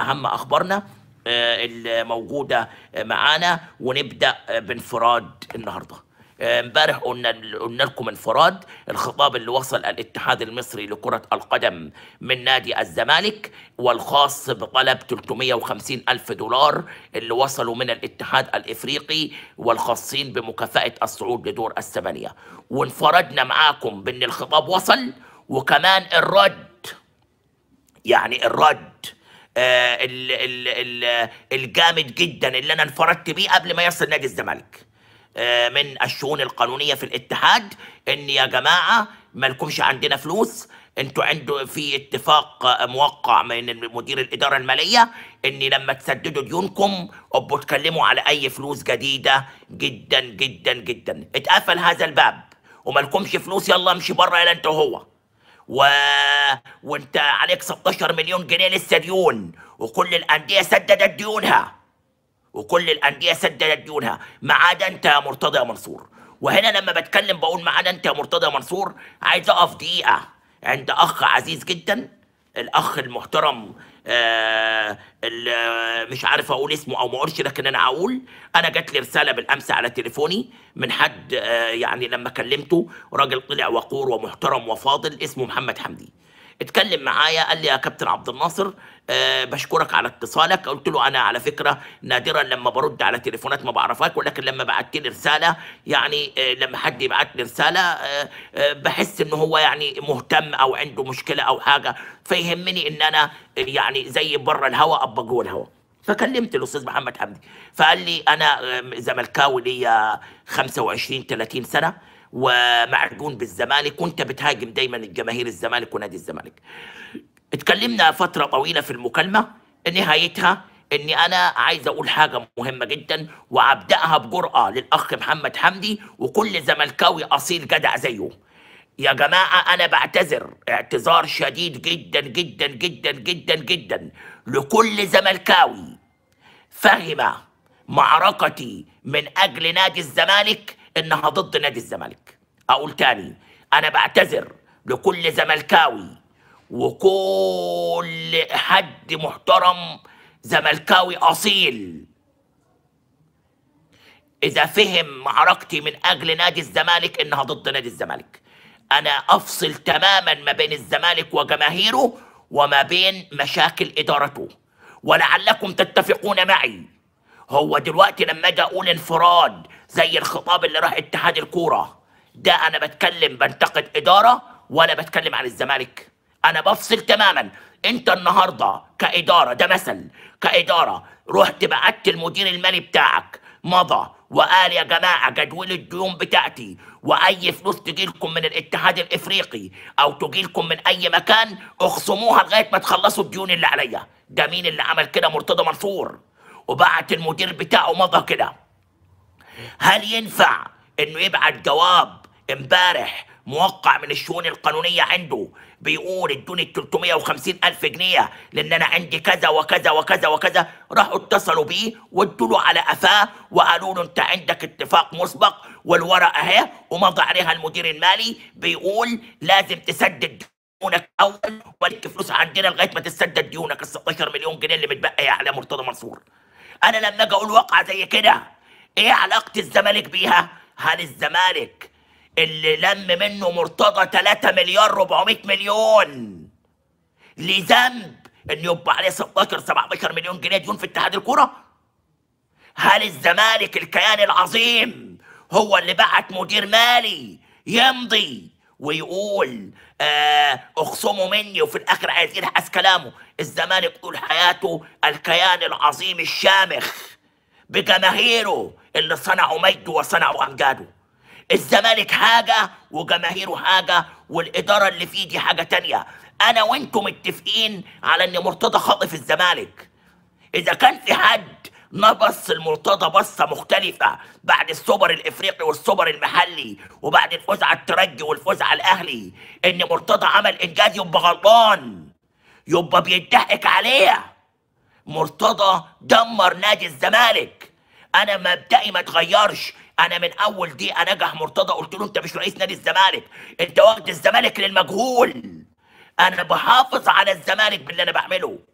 اهم اخبارنا آه، الموجوده معانا ونبدا بانفراد النهارده آه، امبارح قلنا قلنا لكم انفراد الخطاب اللي وصل الاتحاد المصري لكرة القدم من نادي الزمالك والخاص بطلب 350 ألف دولار اللي وصلوا من الاتحاد الإفريقي والخاصين بمكافأة الصعود لدور الثمانية وانفردنا معاكم بأن الخطاب وصل وكمان الرد يعني الرد آه ال ال ال الجامد جدا اللي انا انفردت بيه قبل ما يصل نادي الزمالك آه من الشؤون القانونيه في الاتحاد ان يا جماعه مالكمش عندنا فلوس انتوا عنده في اتفاق آه، موقع من مدير الاداره الماليه ان لما تسددوا ديونكم ابقوا تكلموا على اي فلوس جديده جدا جدا جدا اتقفل هذا الباب ومالكمش فلوس يلا امشي بره يلا انت وهو و... وانت عليك 16 مليون جنيه لسه ديون وكل الانديه سددت ديونها وكل الانديه سددت ديونها ما عدا انت يا مرتضى يا منصور وهنا لما بتكلم بقول ما عدا انت يا مرتضى يا منصور عايز اقف دقيقه عند اخ عزيز جدا الاخ المحترم آه اللي مش عارف اقول اسمه او ما اقولش لكن انا اقول انا جات لي رساله بالامس على تليفوني من حد آه يعني لما كلمته راجل طلع وقور ومحترم وفاضل اسمه محمد حمدي اتكلم معايا قال لي يا كابتن عبد الناصر أه بشكرك على اتصالك قلت له انا على فكره نادرا لما برد على تليفونات ما بعرفك ولكن لما بعت لي رساله يعني أه لما حد يبعت لي رساله أه أه بحس ان هو يعني مهتم او عنده مشكله او حاجه فيهمني ان انا يعني زي بره الهوا ابقى جوه الهوا فكلمت الاستاذ محمد حمدي فقال لي انا آه، زملكاوي ليا 25 30 سنه ومعجون بالزمالك وانت بتهاجم دايما الجماهير الزمالك ونادي الزمالك اتكلمنا فتره طويله في المكالمه نهايتها اني انا عايز اقول حاجه مهمه جدا وابداها بجرأه للاخ محمد حمدي وكل زملكاوي اصيل جدع زيه يا جماعة أنا بعتذر اعتذار شديد جدا جدا جدا جدا جدا لكل زملكاوي فهم معركتي من أجل نادي الزمالك إنها ضد نادي الزمالك أقول تاني أنا بعتذر لكل زملكاوي وكل حد محترم زملكاوي أصيل إذا فهم معركتي من أجل نادي الزمالك إنها ضد نادي الزمالك أنا أفصل تماما ما بين الزمالك وجماهيره وما بين مشاكل إدارته ولعلكم تتفقون معي هو دلوقتي لما أجي أقول انفراد زي الخطاب اللي راح اتحاد الكورة ده أنا بتكلم بنتقد إدارة ولا بتكلم عن الزمالك أنا بفصل تماما أنت النهاردة كإدارة ده مثل كإدارة رحت بعت المدير المالي بتاعك مضى وقال يا جماعة جدول الديون بتاعتي وأي فلوس تجيلكم من الاتحاد الإفريقي أو تجيلكم من أي مكان اخصموها لغاية ما تخلصوا الديون اللي عليا ده مين اللي عمل كده مرتضى منصور وبعت المدير بتاعه مضى كده هل ينفع انه يبعت جواب امبارح موقع من الشؤون القانونية عنده بيقول ادوني 350 ألف جنيه لأن أنا عندي كذا وكذا وكذا وكذا راحوا اتصلوا بيه وادوا له على قفاه وقالوا له أنت عندك اتفاق مسبق والورقة أهي ومضى عليها المدير المالي بيقول لازم تسدد ديونك أول وليك فلوس عندنا لغاية ما تسدد ديونك ال 16 مليون جنيه اللي متبقية على مرتضى منصور أنا لما أجي أقول واقعة زي كده إيه علاقة الزمالك بيها؟ هل الزمالك اللي لم منه مرتضى 3 مليار 400 مليون لذنب ان يبقى عليه 16 17 مليون جنيه ديون في اتحاد الكره هل الزمالك الكيان العظيم هو اللي بعت مدير مالي يمضي ويقول آه اخصموا مني وفي الاخر عايز يلحس كلامه الزمالك طول حياته الكيان العظيم الشامخ بجماهيره اللي صنعوا مجده وصنعوا امجاده الزمالك حاجة وجماهيره حاجة والإدارة اللي فيه دي حاجة تانية أنا وأنتم متفقين على إن مرتضى خاطف الزمالك إذا كان في حد نبص المرتضى بصة مختلفة بعد السوبر الإفريقي والسوبر المحلي وبعد الفوز على الترجي والفوز على الأهلي إن مرتضى عمل إنجاز يبقى غلطان يبقى بيضحك عليه مرتضى دمر نادي الزمالك انا مبدئي ما اتغيرش انا من اول دقيقه نجح مرتضى قلت له انت مش رئيس نادي الزمالك انت واخد الزمالك للمجهول انا بحافظ على الزمالك باللي انا بعمله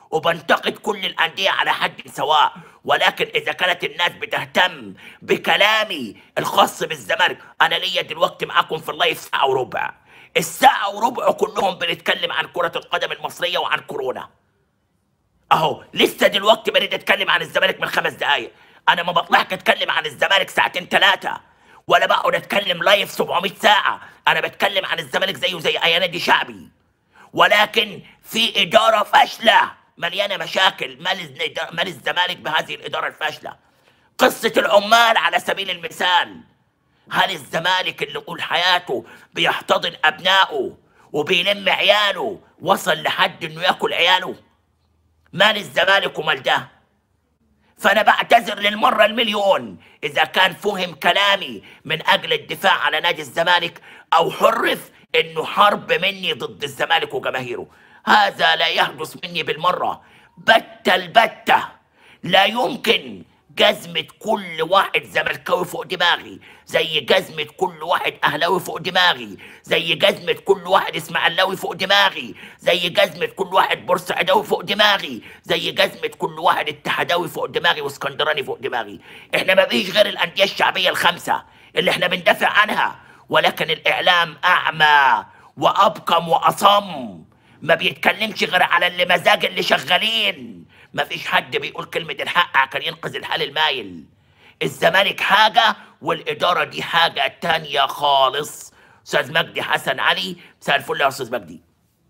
وبنتقد كل الأندية على حد سواء ولكن إذا كانت الناس بتهتم بكلامي الخاص بالزمالك أنا ليا دلوقتي معاكم في اللايف ساعة وربع الساعة وربع كلهم بنتكلم عن كرة القدم المصرية وعن كورونا اهو لسه دلوقتي بريد اتكلم عن الزمالك من خمس دقايق انا ما بطلعش اتكلم عن الزمالك ساعتين ثلاثه ولا بقعد اتكلم لايف 700 ساعه انا بتكلم عن الزمالك زيه زي اي نادي شعبي ولكن في اداره فاشله مليانه مشاكل مال الز- مال الزمالك بهذه الاداره الفاشله قصه العمال على سبيل المثال هل الزمالك اللي طول حياته بيحتضن ابنائه وبيلم عياله وصل لحد انه ياكل عياله مال الزمالك ومال ده فانا بعتذر للمره المليون اذا كان فهم كلامي من اجل الدفاع على نادي الزمالك او حرف انه حرب مني ضد الزمالك وجماهيره هذا لا يحدث مني بالمره بتة البتة لا يمكن جزمة كل واحد زملكاوي فوق دماغي زي جزمة كل واحد أهلاوي فوق دماغي زي جزمة كل واحد إسماعيلاوي فوق دماغي زي جزمة كل واحد بورسعيداوي فوق دماغي زي جزمة كل واحد اتحداوي فوق دماغي واسكندراني فوق دماغي احنا ما فيش غير الأندية الشعبية الخمسة اللي احنا بندافع عنها ولكن الإعلام أعمى وأبكم وأصم ما بيتكلمش غير على اللي مزاج اللي شغالين ما فيش حد بيقول كلمة الحق عشان ينقذ الحال المايل الزمالك حاجة والإدارة دي حاجة تانية خالص أستاذ مجدي حسن علي مساء الفل يا أستاذ مجدي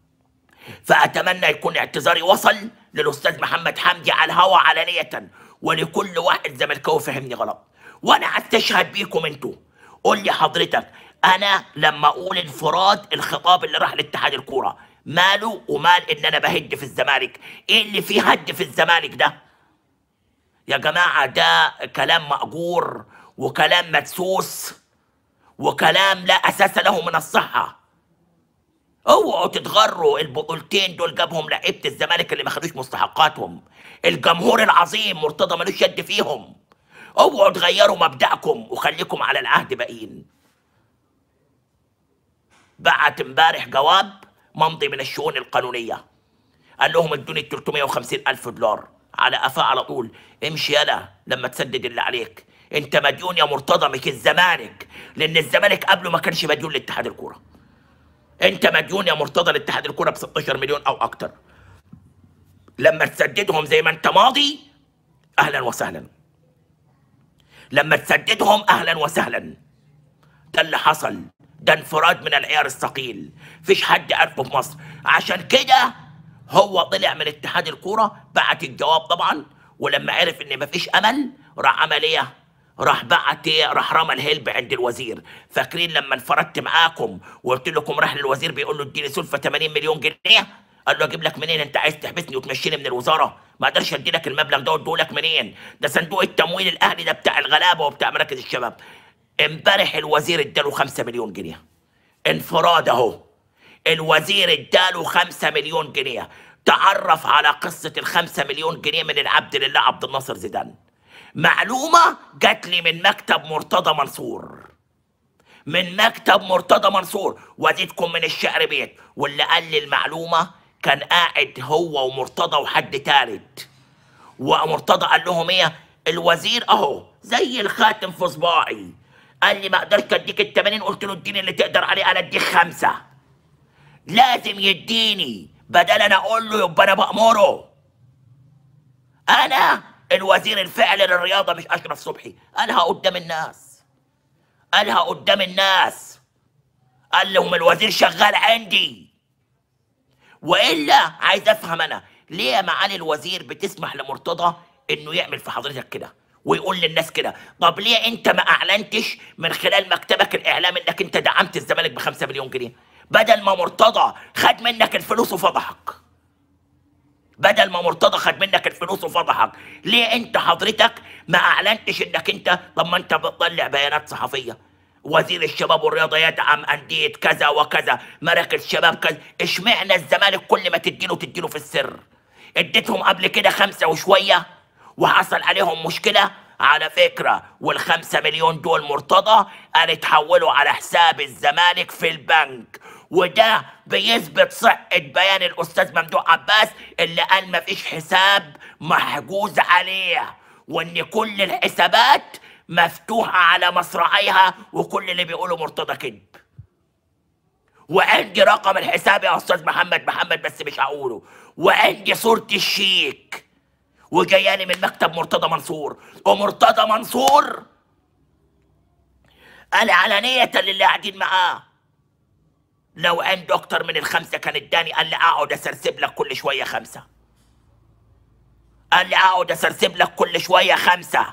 فأتمنى يكون اعتذاري وصل للأستاذ محمد حمدي على الهوا علانية ولكل واحد زملكاوي فهمني غلط وأنا أستشهد بيكم أنتوا قول لي حضرتك أنا لما أقول انفراد الخطاب اللي راح لاتحاد الكورة ماله ومال إن أنا بهد في الزمالك إيه اللي فيه هد في الزمالك ده يا جماعة ده كلام مأجور وكلام مدسوس وكلام لا أساس له من الصحة اوعوا تتغروا البطولتين دول جابهم لعيبه الزمالك اللي ما خدوش مستحقاتهم الجمهور العظيم مرتضى ملوش يد فيهم اوعوا تغيروا مبدأكم وخليكم على العهد باقيين بعت امبارح جواب ممضي من الشؤون القانونيه قال لهم ادوني 350 الف دولار على قفاه على طول امشي يلا لما تسدد اللي عليك انت مديون يا مرتضى مش الزمالك لان الزمالك قبله ما كانش مديون لاتحاد الكوره انت مديون يا مرتضى لاتحاد الكوره ب 16 مليون او اكتر لما تسددهم زي ما انت ماضي اهلا وسهلا لما تسددهم اهلا وسهلا ده اللي حصل ده انفراد من العيار الثقيل فيش حد عارفه في مصر عشان كده هو طلع من اتحاد الكوره بعت الجواب طبعا ولما عرف ان مفيش امل راح عمل ايه راح بعت ايه راح رمى الهلب عند الوزير فاكرين لما انفردت معاكم وقلت لكم راح للوزير بيقول له اديني سلفه 80 مليون جنيه قال له اجيب لك منين انت عايز تحبسني وتمشيني من الوزاره ما اقدرش ادي لك المبلغ ده واديه لك منين ده صندوق التمويل الاهلي ده بتاع الغلابه وبتاع مراكز الشباب امبارح الوزير اداله 5 مليون جنيه انفراد اهو الوزير اداله 5 مليون جنيه تعرف على قصة الخمسة مليون جنيه من العبد لله عبد الناصر زيدان معلومة جات لي من مكتب مرتضى منصور من مكتب مرتضى منصور وزيدكم من الشعر بيت واللي قال لي المعلومة كان قاعد هو ومرتضى وحد تالت ومرتضى قال لهم ايه الوزير اهو زي الخاتم في صباعي قال لي ما اقدرش اديك ال 80 قلت له اديني اللي تقدر عليه انا اديك خمسه لازم يديني بدل انا اقول له يبقى انا بامره انا الوزير الفعلي للرياضه مش اشرف صبحي قالها قدام الناس قالها قدام الناس قال لهم الوزير شغال عندي والا عايز افهم انا ليه يا معالي الوزير بتسمح لمرتضى انه يعمل في حضرتك كده ويقول للناس كده طب ليه انت ما اعلنتش من خلال مكتبك الاعلامي انك انت دعمت الزمالك ب 5 مليون جنيه بدل ما مرتضى خد منك الفلوس وفضحك بدل ما مرتضى خد منك الفلوس وفضحك ليه انت حضرتك ما اعلنتش انك انت طب ما انت بتطلع بيانات صحفيه وزير الشباب والرياضه يدعم انديه كذا وكذا مراكز شباب كذا اشمعنى الزمالك كل ما تديله تديله في السر اديتهم قبل كده خمسه وشويه وحصل عليهم مشكله على فكره والخمسة مليون دول مرتضى قال اتحولوا على حساب الزمالك في البنك وده بيثبت صحة بيان الأستاذ ممدوح عباس اللي قال مفيش حساب محجوز عليه وإن كل الحسابات مفتوحة على مصراعيها وكل اللي بيقوله مرتضى كذب وعندي رقم الحساب يا أستاذ محمد محمد بس مش هقوله وعندي صورة الشيك وجاياني من مكتب مرتضى منصور ومرتضى منصور قال علانية للي قاعدين معاه لو عنده اكتر من الخمسة كان اداني قال لي اقعد اسرسب لك كل شوية خمسة قال لي اقعد اسرسب لك كل شوية خمسة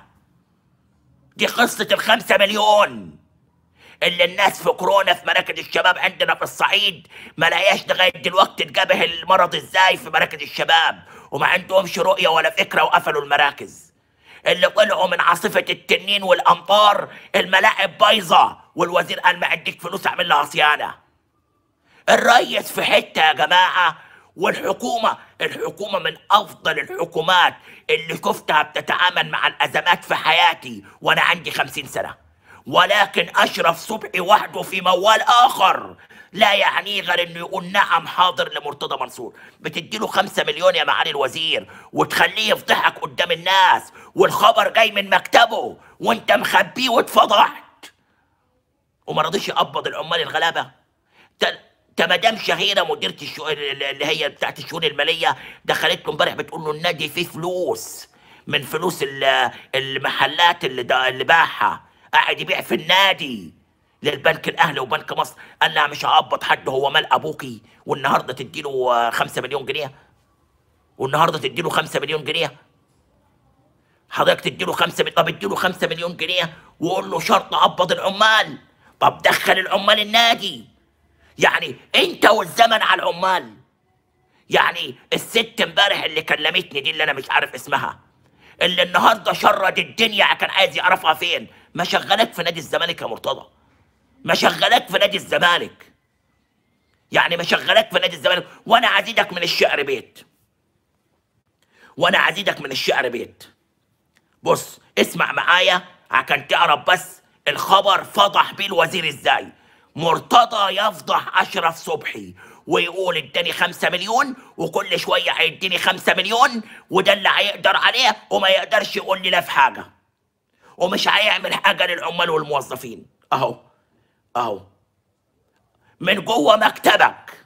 دي قصة الخمسة مليون اللي الناس في كورونا في مراكز الشباب عندنا في الصعيد ما لقياش لغاية دلوقتي تجابه المرض ازاي في مراكز الشباب وما عندهمش رؤية ولا فكرة وقفلوا المراكز اللي طلعوا من عاصفة التنين والأمطار الملاعب بايظة والوزير قال ما عندك فلوس أعمل لها صيانة الريس في حتة يا جماعة والحكومة الحكومة من أفضل الحكومات اللي شفتها بتتعامل مع الأزمات في حياتي وأنا عندي خمسين سنة ولكن أشرف صبحي وحده في موال آخر لا يعني غير انه يقول نعم حاضر لمرتضى منصور بتديله خمسة مليون يا معالي الوزير وتخليه يفضحك قدام الناس والخبر جاي من مكتبه وانت مخبيه واتفضحت وما رضيش يقبض العمال الغلابه ت- ده مدام شهيره مديره الشؤون اللي هي بتاعت الشؤون الماليه دخلت له امبارح بتقول له النادي فيه فلوس من فلوس ال- المحلات اللي دا اللي باعها قاعد يبيع في النادي للبنك الاهلي وبنك مصر قال لها مش هقبض حد هو مال ابوكي والنهارده تديله آه، خمسة مليون جنيه والنهارده تديله خمسة مليون جنيه حضرتك تديله خمسة مليون طب اديله خمسة مليون جنيه وقول له شرط اقبض العمال طب دخل العمال النادي يعني انت والزمن على العمال يعني الست امبارح اللي كلمتني دي اللي انا مش عارف اسمها اللي النهارده شرد الدنيا كان عايز يعرفها فين ما شغلك في نادي الزمالك يا مرتضى ما شغلك في نادي الزمالك يعني ما شغلك في نادي الزمالك وانا عزيدك من الشعر بيت وانا عزيدك من الشعر بيت بص اسمع معايا عشان تعرف بس الخبر فضح بيه الوزير ازاي مرتضى يفضح اشرف صبحي ويقول اداني خمسة مليون وكل شوية هيديني خمسة مليون وده اللي هيقدر عليه وما يقدرش يقول لي لا في حاجة ومش هيعمل حاجة للعمال والموظفين اهو اهو من جوه مكتبك